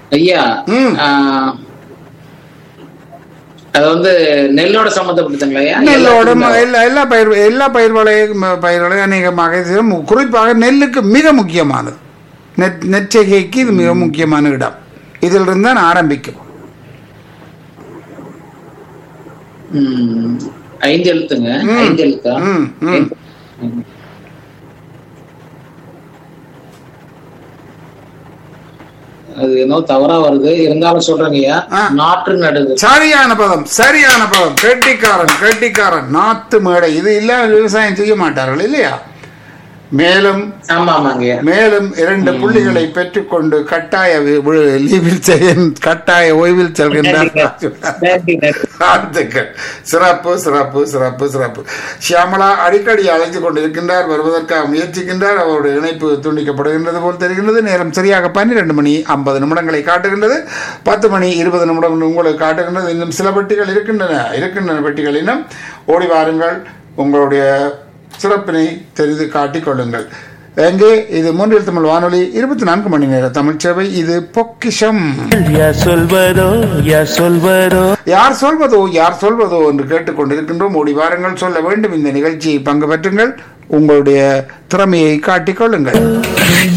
ஐயா ம். ஆ, அது வந்து நெல்லோட சம்பந்தப்பட்டதுங்களா ஐயா நெல்லோட எல்லாத்துக்கும் ம- எல்லா எல்லா பயிர் எல்லா பயிர் வகை பயிர்களையும் அநேகமாக இது மு- குறிப்பாக நெல்லுக்கு மிக முக்கியமானது நெற் நெற்செய்கைக்கு இது மிக முக்கியமான இடம் இதிலிருந்து தான் ஆரம்பிக்கும் ம், ஐந்து எழுத்துங்க ம். ஐந்து எழுத்தா ம், ம். ம். அது என்னோ தவறா வருது இருந்தாலும் சொல்றேங்க ஐயா ஆ. நாற்று நடுது சரியான பதம் சரியான பதம் கெட்டிக்காரன் கெட்டிக்காரன் நாத்து மேடை இது இல்லாம விவசாயம் செய்ய மாட்டார்கள் இல்லையா மேலும் ஆமா ஆமாங்க ஐயா மேலும் இரண்டு புள்ளிகளை பெற்றுக்கொண்டு கட்டாய வி- வி- லீவில் செய்ய கட்டாய ஓய்வில் செல்கின்றார் நன்றி, நன்றி. வாழ்த்துக்கள் சிறப்பு சிறப்பு சிறப்பு சிறப்பு ஷியாமலா அடிக்கடி அழைத்து கொண்டிருக்கின்றார் வருவதற்காக முயற்சிக்கின்றார் அவருடைய இணைப்பு துண்டிக்கப்படுகின்றது போல் தெரிகின்றது நேரம் சரியாக பன்னிரண்டு மணி ஐம்பது நிமிடங்களை காட்டுகின்றது பத்து மணி இருபது நிமிடம் உங்களுக்கு காட்டுகின்றது இன்னும் சில பெட்டிகள் இருக்கின்றன இருக்கின்றன பெட்டிகள் இன்னும் ஓடி வாருங்கள் உங்களுடைய சிறப்பினை தெரிந்து காட்டிக் கொள்ளுங்கள் எங்கே இது மூன்றில் தமிழ் வானொலி இருபத்தி நான்கு மணி நேர தமிழ் சேவை இது பொக்கிஷம் யார் சொல்வதோ யார் சொல்வதோ யார் சொல்வதோ யார் சொல்வதோ என்று கேட்டுக்கொண்டிருக்கின்றோம் ஓடி வாருங்கள் சொல்ல வேண்டும் இந்த நிகழ்ச்சியை பங்கு பெற்றுங்கள் உங்களுடைய திறமையை காட்டிக் கொள்ளுங்கள்